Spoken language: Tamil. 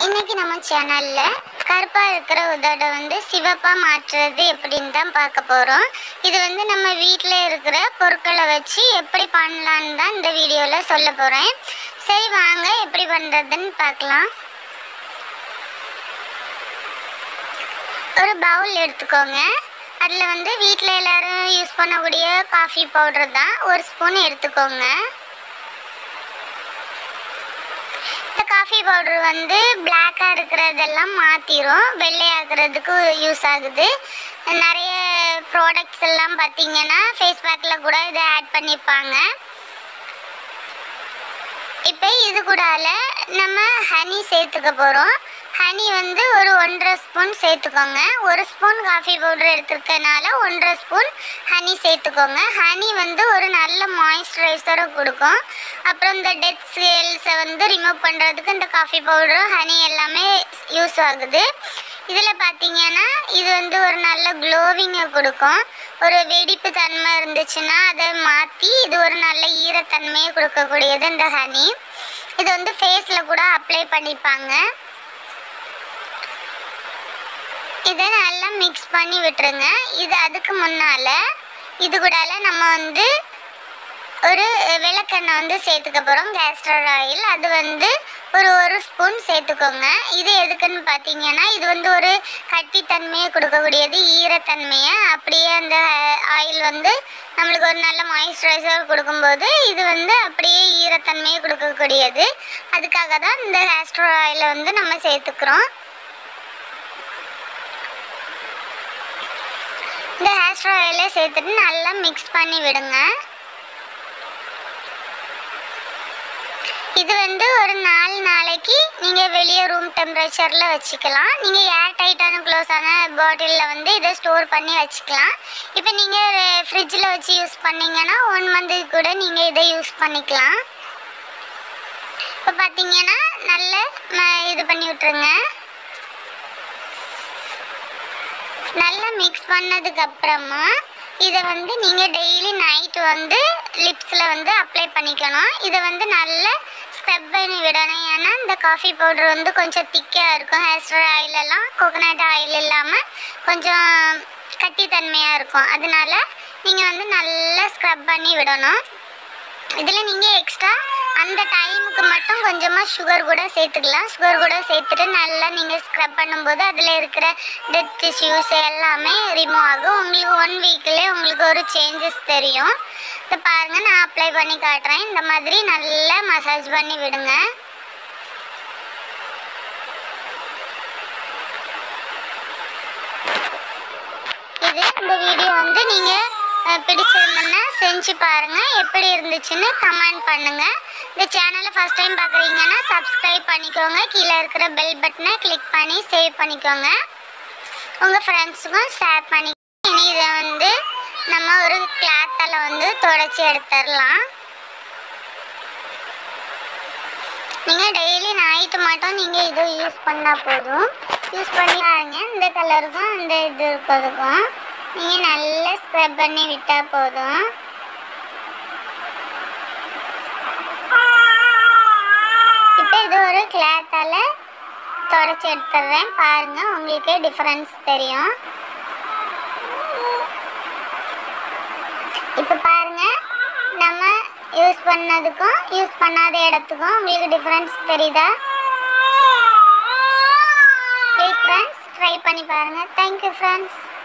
இன்னைக்கு நம்ம சேனல்ல கருப்பா இருக்கிற உதட வந்து சிவப்பா மாற்றுறது எப்படின்னு தான் பார்க்க போறோம் இது வந்து நம்ம வீட்டில் இருக்கிற பொருட்களை வச்சு எப்படி பண்ணலான்னு தான் இந்த வீடியோல சொல்ல போறேன் சரி வாங்க எப்படி பண்றதுன்னு பார்க்கலாம் ஒரு பவுல் எடுத்துக்கோங்க அதில் வந்து வீட்டில் எல்லாரும் யூஸ் பண்ணக்கூடிய காஃபி பவுடர் தான் ஒரு ஸ்பூன் எடுத்துக்கோங்க இந்த காஃபி பவுடர் வந்து பிளாக்காக இருக்கிறதெல்லாம் மாற்றிரும் வெள்ளையாகிறதுக்கு யூஸ் ஆகுது நிறைய ப்ராடக்ட்ஸ் எல்லாம் பார்த்தீங்கன்னா ஃபேஸ் பேக்கில் கூட இதை ஆட் பண்ணியிருப்பாங்க இப்போ இது கூடால நம்ம ஹனி சேர்த்துக்க போகிறோம் ஹனி வந்து ஒரு ஒன்றரை ஸ்பூன் சேர்த்துக்கோங்க ஒரு ஸ்பூன் காஃபி பவுடர் எடுத்துருக்கனால ஒன்றரை ஸ்பூன் ஹனி சேர்த்துக்கோங்க ஹனி வந்து ஒரு நல்ல மாய்ஸ்சரைசரை கொடுக்கும் அப்புறம் இந்த டெத் செல்ஸை வந்து ரிமூவ் பண்ணுறதுக்கு இந்த காஃபி பவுடரும் ஹனி எல்லாமே யூஸ் ஆகுது இதில் பார்த்தீங்கன்னா இது வந்து ஒரு நல்ல க்ளோவிங்கை கொடுக்கும் ஒரு வெடிப்பு தன்மை இருந்துச்சுன்னா அதை மாற்றி இது ஒரு நல்ல ஈரத்தன்மையை கொடுக்கக்கூடியது இந்த ஹனி இது வந்து ஃபேஸில் கூட அப்ளை பண்ணிப்பாங்க இதை நல்லா மிக்ஸ் பண்ணி விட்டுருங்க இது அதுக்கு முன்னால் இது கூடால நம்ம வந்து ஒரு விளக்கெண்ணெய் வந்து சேர்த்துக்க போகிறோம் கேஸ்டர் ஆயில் அது வந்து ஒரு ஒரு ஸ்பூன் சேர்த்துக்கோங்க இது எதுக்குன்னு பார்த்தீங்கன்னா இது வந்து ஒரு கட்டித்தன்மையை கொடுக்கக்கூடியது ஈரத்தன்மையை அப்படியே அந்த ஆயில் வந்து நம்மளுக்கு ஒரு நல்ல மாய்ஸ்சரைசர் கொடுக்கும்போது இது வந்து அப்படியே ஈரத்தன்மையை கொடுக்கக்கூடியது அதுக்காக தான் இந்த கேஸ்டர் ஆயிலை வந்து நம்ம சேர்த்துக்கிறோம் இந்த ஹேர் ஆயிலை சேர்த்துட்டு நல்லா மிக்ஸ் பண்ணி விடுங்க இது வந்து ஒரு நாலு நாளைக்கு நீங்கள் வெளியே ரூம் டெம்பரேச்சரில் வச்சுக்கலாம் நீங்கள் ஏர் டைட்டான க்ளோஸான பாட்டிலில் வந்து இதை ஸ்டோர் பண்ணி வச்சுக்கலாம் இப்போ நீங்கள் ஃப்ரிட்ஜில் வச்சு யூஸ் பண்ணீங்கன்னா ஒன் மந்த்துக்கு கூட நீங்கள் இதை யூஸ் பண்ணிக்கலாம் இப்போ பார்த்தீங்கன்னா நல்ல ம- இது பண்ணி விட்ருங்க நல்லா மிக்ஸ் பண்ணதுக்கு அப்புறமா இதை வந்து நீங்கள் டெய்லி நைட் வந்து லிப்ஸில் வந்து அப்ளை பண்ணிக்கணும் இதை வந்து நல்லா ஸ்க்ரப் பண்ணி விடணும் ஏன்னா இந்த காஃபி பவுடர் வந்து கொஞ்சம் திக்காக இருக்கும் ஹேஸ்டர் ஆயில் எல்லாம் கோகனட் ஆயில் இல்லாமல் கொஞ்சம் கட்டித்தன்மையாக இருக்கும் அதனால நீங்கள் வந்து நல்லா ஸ்க்ரப் பண்ணி விடணும் இதில் நீங்கள் எக்ஸ்ட்ரா அந்த டைமுக்கு மட்டும் கொஞ்சமாக சுகர் கூட சேர்த்துக்கலாம் சுகர் கூட சேர்த்துட்டு நல்லா நீங்கள் ஸ்க்ரப் பண்ணும்போது அதில் இருக்கிற டெத் டிஷ்யூஸ் எல்லாமே ரிமூவ் ஆகும் உங்களுக்கு ஒன் வீக்லேயே உங்களுக்கு ஒரு சேஞ்சஸ் தெரியும் இப்போ பாருங்கள் நான் அப்ளை பண்ணி காட்டுறேன் இந்த மாதிரி நல்லா மசாஜ் பண்ணி விடுங்க இது இந்த வீடியோ வந்து நீங்கள் பிடிச்சிருந்ததுன்னா செஞ்சு பாருங்கள் எப்படி இருந்துச்சுன்னு கமெண்ட் பண்ணுங்கள் இந்த சேனலை ஃபஸ்ட் டைம் பார்க்குறீங்கன்னா சப்ஸ்கிரைப் பண்ணிக்கோங்க கீழே இருக்கிற பெல் பட்டனை கிளிக் பண்ணி சேவ் பண்ணிக்கோங்க உங்கள் ஃப்ரெண்ட்ஸுக்கும் ஷேர் பண்ணி இனி இதை வந்து நம்ம ஒரு கிளாத்தால் வந்து தொடச்சி எடுத்துடலாம் நீங்கள் டெய்லி நைட்டு மட்டும் நீங்கள் இது யூஸ் பண்ணால் போதும் யூஸ் பண்ணி பாருங்க இந்த கலருக்கும் இந்த இது இருக்கிறதுக்கும் நீங்கள் நல்லா ஸ்க்ரப் பண்ணி விட்டால் போதும் இப்போ இது ஒரு கிளாத்தால் தொடச்சி எடுத்துடுறேன் பாருங்க உங்களுக்கு டிஃப்ரென்ஸ் தெரியும் இப்போ பாருங்க நம்ம யூஸ் பண்ணதுக்கும் யூஸ் பண்ணாத இடத்துக்கும் உங்களுக்கு டிஃப்ரென்ஸ் தெரியுதா ப்ளீஸ் ஃப்ரெண்ட்ஸ் ட்ரை பண்ணி பாருங்க தேங்க்யூ ஃப்ரெண்ட்ஸ்